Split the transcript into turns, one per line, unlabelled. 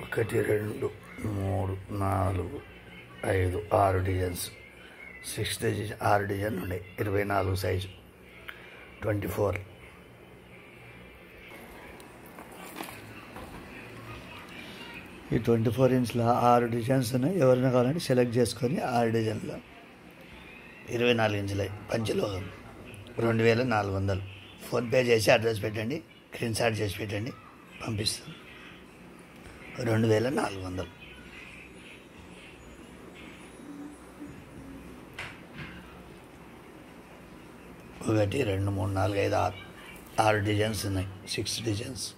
ఒకటి రెండు మూడు నాలుగు ఐదు ఆరు డిజైన్స్ సిక్స్ డిజైన్ ఆరు డిజైన్ ఉన్నాయి ఇరవై నాలుగు సైజు ట్వంటీ ఫోర్ ఈ ట్వంటీ ఫోర్ ఇంచ్లో ఆరు డిజైన్స్ ఉన్నాయి ఎవరైనా కావాలంటే సెలెక్ట్ చేసుకొని ఆరు డిజైన్లో ఇరవై నాలుగు ఇంచుల పంచలోహం రెండు వేల నాలుగు వందలు ఫోన్పే చేసి అడ్రస్ పెట్టండి స్క్రీన్ షాట్ చేసి పెట్టండి పంపిస్తాం రెండు వేల నాలుగు వందలు ఒకటి రెండు మూడు నాలుగు ఐదు ఆరు ఆరు డిజైన్స్ ఉన్నాయి సిక్స్ డిజైన్స్